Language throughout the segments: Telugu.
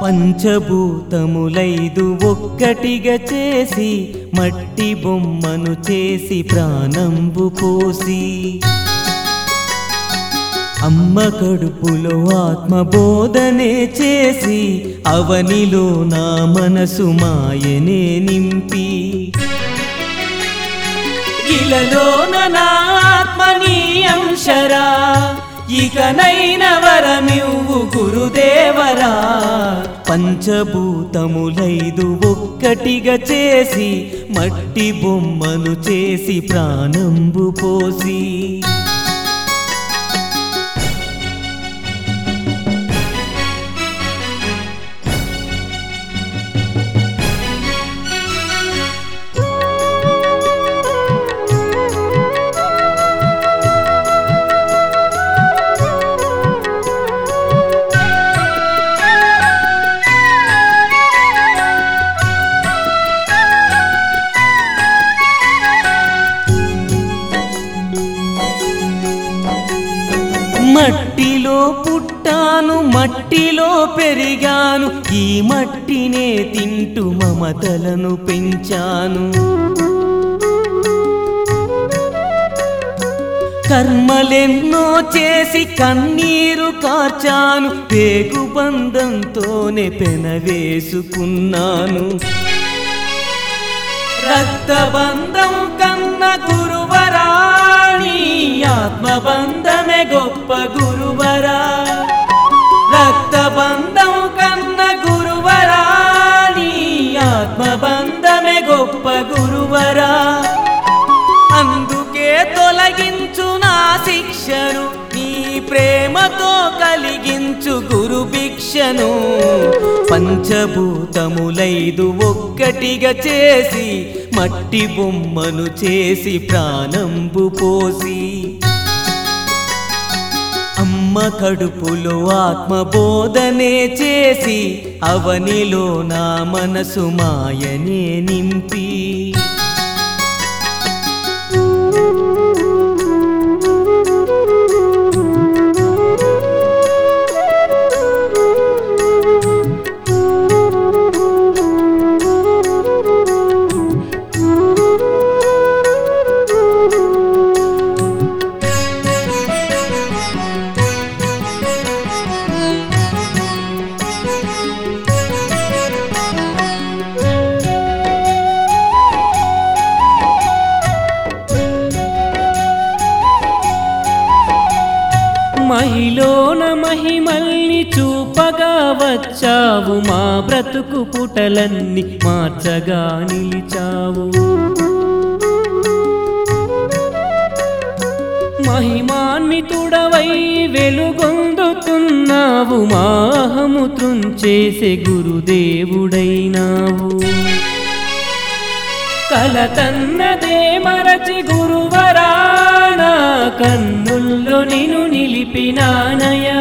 పంచభూతములైదు ఒక్కటిగా చేసి మట్టి బొమ్మను చేసి ప్రాణంబు పోసి అమ్మ కడుపులో ఆత్మబోధనే చేసి అవనిలో నా మనసు మాయనే నింపి ఇలలోన నా ఆత్మ నీ అంశరా ఇకనైన వరమివ్వు గురుదేవరా పంచభూతములైదు ఒక్కటిగా చేసి మట్టి బొమ్మను చేసి ప్రాణంబు పోసి మట్టిలో పుట్టాను మట్టిలో పెరిగాను ఈ మట్టినే తింటూ మమతలను పెంచాను కర్మలెన్నో చేసి కన్నీరు కార్చాను పేగు బంధంతోనే పెనవేసుకున్నాను రక్తబంధం కన్న గురువరాణి ఆత్మబంధమే గొప్ప గురువరా రక్తబంధం కన్న గురువరాణి ఆత్మబంధమే గొప్ప గురువరా అందుకే తొలగించు నా శిక్షను నీ ప్రేమతో కలిగించు గురు భిక్షను పంచభూతములైదు ఒక్కటిగా చేసి మట్టి బొమ్మను చేసి ప్రాణంబు పోసి అమ్మ కడుపులో ఆత్మబోధనే చేసి అవనిలో నా మనసు మాయనే నింపి మహిలోన మహిమల్ని చూపగా వచ్చావు మా బ్రతుకు పుటలన్నీ మార్చగా నిలిచావు మహిమాన్వితుడవై వెలుగొందుతున్నావు మాహము త్రుంచేసే గురుదేవుడైనావు కలతన్నదే మరచి గురువరాణ కన్నుల్లో నిను నిలిపినానయా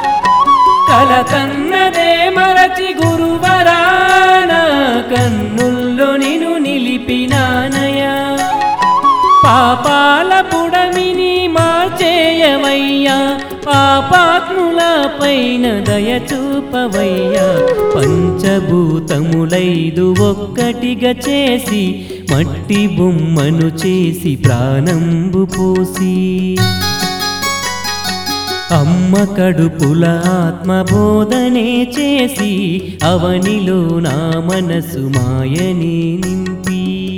కలతన్నదే మరచి గురువరాణ కన్నుల్లో నిను నిలిపినానయా పాపాల పుడమిని మార్చేయవయ్యా పాపాత్ముల పైన దయ చూపవయ్యా పంచభూతములైదు ఒక్కటిగా చేసి మట్టి బొమ్మను చేసి ప్రాణంబు పోసి అమ్మ కడుపుల ఆత్మబోధనే చేసి అవనిలో నా మనసు మాయని నింపి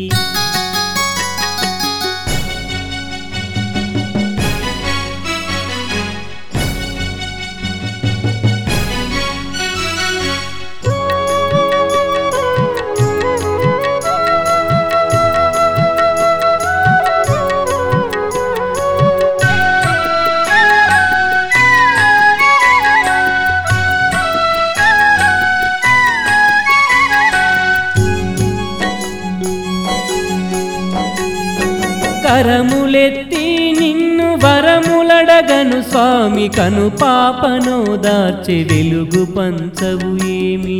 కరములెత్తి నిన్ను వరములడగను స్వామి కను పాపను దార్చి వెలుగు పంచవు ఏమి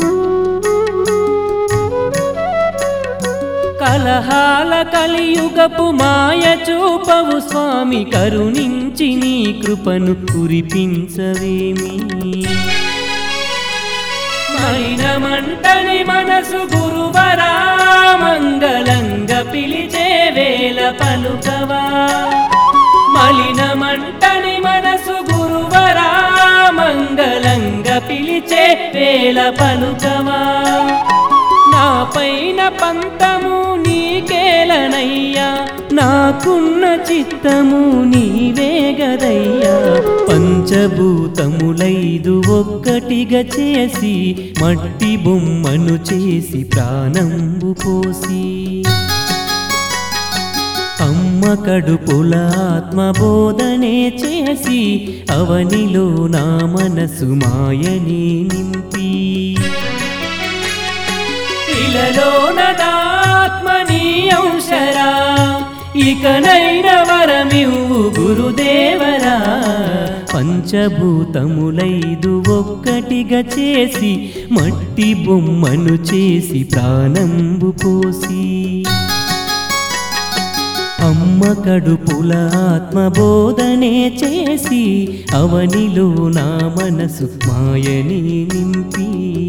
కలహాల కలియుగపు మాయ చూపవు స్వామి కరుణించి నీ కృపను కురిపించవేమి మలినమంటని మనసు గురువరా మంగళంగ పిలిచే వేల పలుకవా మలినమంటని మనసు గురువరా మంగళంగ పిలిచే వేల పలుకవా నా పైన పంతము నీకేలనయ్యా నాకున్న చిత్తము నీవే గదయ్యా పంచభూతములైదు ఒక్కటిగా చేసి మట్టి బొమ్మను చేసి ప్రాణంబు పోసి అమ్మ కడుపుల ఆత్మబోధనే చేసి అవనిలో నా మనసు మాయని నింపి ఇలలోన దాత్మని ఔషరా ఇకనైన వరమివ్వు గురుదేవరా పంచభూతములైదు ఒక్కటిగా చేసి మట్టి బొమ్మను చేసి ప్రాణంబు పోసి అమ్మ కడుపుల ఆత్మబోధనే చేసి అవనిలో నా మనసు మాయని నింపి